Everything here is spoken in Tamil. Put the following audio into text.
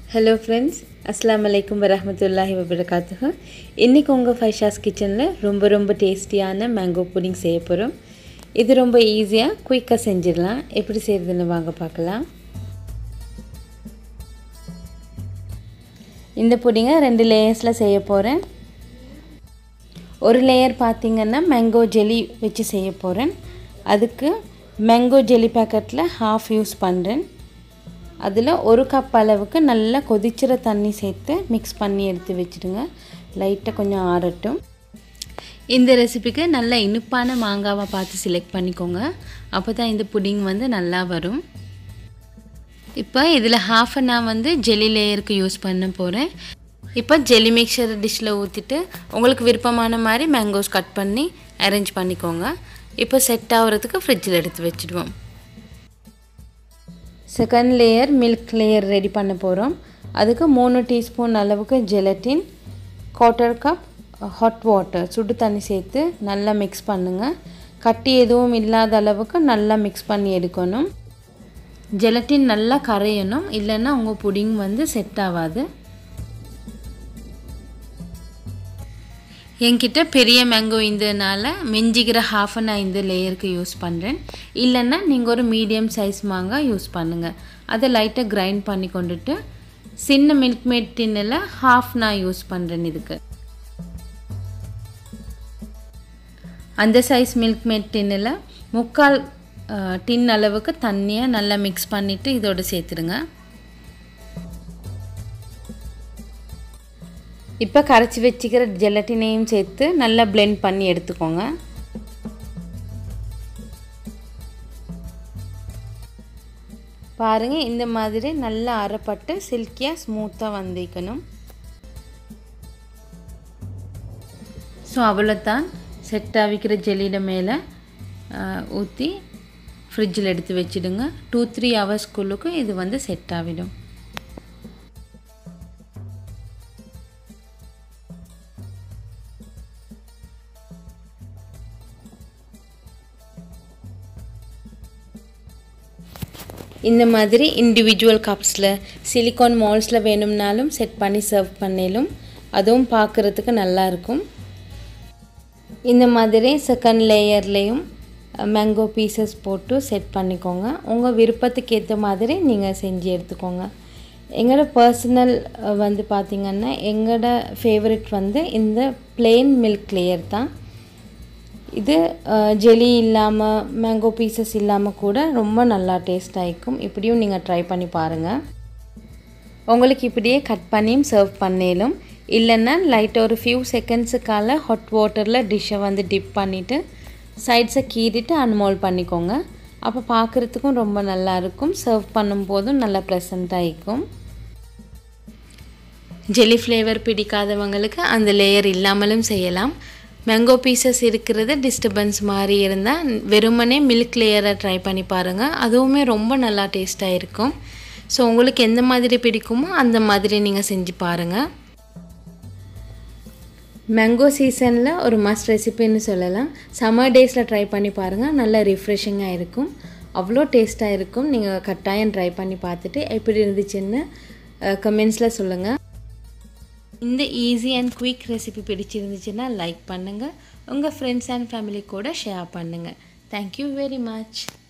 ஹலோ ஃப்ரெண்ட்ஸ் அஸ்ஸலாமு அலைக்கும் வரஹ்மத்துல்லாஹி வபரகாத்துஹு இன்றைக்கி உங்கள் ஃபைஷாஸ் கிச்சனில் ரொம்ப ரொம்ப டேஸ்டியான மேங்கோ புடிங் செய்ய போகிறோம் இது ரொம்ப ஈஸியாக குயிக்காக செஞ்சிடலாம் எப்படி செய்கிறதுன்னு வாங்க பார்க்கலாம் இந்த புடிங்கை ரெண்டு லேயர்ஸில் செய்ய போகிறேன் ஒரு லேயர் பார்த்திங்கன்னா மேங்கோ ஜெலி வச்சு செய்ய போகிறேன் அதுக்கு மேங்கோ ஜெலி பேக்கெட்டில் ஹாஃப் யூஸ் பண்ணுறேன் அதில் ஒரு கப் அளவுக்கு நல்லா கொதிச்சிற தண்ணி சேர்த்து மிக்ஸ் பண்ணி எடுத்து வச்சுடுங்க லைட்டாக கொஞ்சம் ஆறட்டும் இந்த ரெசிபிக்கு நல்ல இனிப்பான மாங்காவை பார்த்து செலக்ட் பண்ணிக்கோங்க அப்போ தான் இந்த புடிங் வந்து நல்லா வரும் இப்போ இதில் ஹாஃப் நான் வந்து ஜெல்லி லேயருக்கு யூஸ் பண்ண போகிறேன் இப்போ ஜெல்லி மிக்சர் டிஷ்ஷில் ஊற்றிட்டு உங்களுக்கு விருப்பமான மாதிரி மேங்கோஸ் கட் பண்ணி அரேஞ்ச் பண்ணிக்கோங்க இப்போ செட் ஆகிறதுக்கு ஃப்ரிட்ஜில் எடுத்து வச்சுடுவோம் second layer milk layer ready பண்ண போகிறோம் அதுக்கு மூணு டீஸ்பூன் அளவுக்கு gelatin quarter cup hot water சுடு தண்ணி சேர்த்து நல்லா மிக்ஸ் பண்ணுங்கள் கட்டி எதுவும் இல்லாத அளவுக்கு நல்லா மிக்ஸ் பண்ணி எடுக்கணும் ஜெலட்டின் நல்லா கரையணும் இல்லைன்னா உங்கள் புடிங் வந்து செட் ஆகாது என்கிட்ட பெரிய மேங்கோ இருந்ததுனால மிஞ்சிக்கிற ஹாஃப் நான் இந்த லேயருக்கு யூஸ் பண்ணுறேன் இல்லைன்னா நீங்கள் ஒரு மீடியம் சைஸ் மாங்காய் யூஸ் பண்ணுங்கள் அதை லைட்டாக கிரைண்ட் பண்ணி கொண்டுட்டு சின்ன மில்க் மேட் டின்னில் ஹாஃப் நான் யூஸ் பண்ணுறேன் இதுக்கு அந்த சைஸ் மில்க் மேட் டின்னில் முக்கால் டின் அளவுக்கு தண்ணியை நல்லா மிக்ஸ் பண்ணிவிட்டு இதோடு சேர்த்துருங்க இப்போ கரைச்சி வச்சுக்கிற ஜெலட்டினையும் சேர்த்து நல்லா பிளெண்ட் பண்ணி எடுத்துக்கோங்க பாருங்கள் இந்த மாதிரி நல்லா அரைப்பட்டு சில்கியாக ஸ்மூத்தாக வந்திக்கணும் ஸோ அவ்வளோதான் செட் ஆகிக்கிற ஜெல்லியிட மேலே ஊற்றி ஃப்ரிட்ஜில் எடுத்து வச்சுடுங்க டூ த்ரீ ஹவர்ஸ்க்குள்ளுக்கு இது வந்து செட் ஆகிடும் இந்த மாதிரி இண்டிவிஜுவல் கப்ஸில் சிலிக்கான் மால்ஸில் வேணும்னாலும் செட் பண்ணி சர்வ் பண்ணிலும் அதுவும் பார்க்குறதுக்கு நல்லாயிருக்கும் இந்த மாதிரி செகண்ட் லேயர்லேயும் மேங்கோ பீசஸ் போட்டு செட் பண்ணிக்கோங்க உங்கள் விருப்பத்துக்கு ஏற்ற மாதிரி நீங்கள் செஞ்சு எடுத்துக்கோங்க எங்களோட பர்சனல் வந்து பார்த்திங்கன்னா எங்களோட ஃபேவரெட் வந்து இந்த பிளெயின் மில்க் லேயர் தான் இது ஜெலி இல்லாமல் மேங்கோ பீசஸ் இல்லாமல் கூட ரொம்ப நல்லா டேஸ்ட் ஆகிக்கும் இப்படியும் நீங்கள் ட்ரை பண்ணி பாருங்கள் உங்களுக்கு இப்படியே கட் பண்ணியும் சர்வ் பண்ணேலும் இல்லைன்னா லைட்டாக ஒரு ஃபியூ செகண்ட்ஸுக்கால ஹாட் வாட்டரில் டிஷ்ஷை வந்து டிப் பண்ணிவிட்டு சைட்ஸை கீறிட்டு அன்மோல் பண்ணிக்கோங்க அப்போ பார்க்குறதுக்கும் ரொம்ப நல்லாயிருக்கும் சர்வ் பண்ணும்போதும் நல்லா ப்ளசண்ட்டாக இருக்கும் ஜெல்லி ஃப்ளேவர் பிடிக்காதவங்களுக்கு அந்த லேயர் இல்லாமலும் செய்யலாம் மேங்கோ பீசஸ் இருக்கிறது டிஸ்டர்பன்ஸ் மாதிரி இருந்தால் வெறுமனே மில்க் லேயரை ட்ரை பண்ணி பாருங்கள் அதுவுமே ரொம்ப நல்லா டேஸ்ட்டாக இருக்கும் ஸோ உங்களுக்கு எந்த மாதிரி பிடிக்குமோ அந்த மாதிரி நீங்கள் செஞ்சு பாருங்கள் மேங்கோ சீசனில் ஒரு மஸ்ட் ரெசிபின்னு சொல்லலாம் சம்மர் டேஸில் ட்ரை பண்ணி பாருங்கள் நல்லா ரிஃப்ரெஷிங்காக இருக்கும் அவ்வளோ டேஸ்ட்டாக இருக்கும் நீங்கள் கட்டாயம் ட்ரை பண்ணி பார்த்துட்டு எப்படி இருந்துச்சுன்னு கமெண்ட்ஸில் சொல்லுங்கள் இந்த ஈஸி அண்ட் குயிக் ரெசிபி பிடிச்சிருந்துச்சுன்னா லைக் பண்ணுங்கள் உங்கள் ஃப்ரெண்ட்ஸ் அண்ட் ஃபேமிலி கூட ஷேர் பண்ணுங்கள் தேங்க்யூ வெரி மச்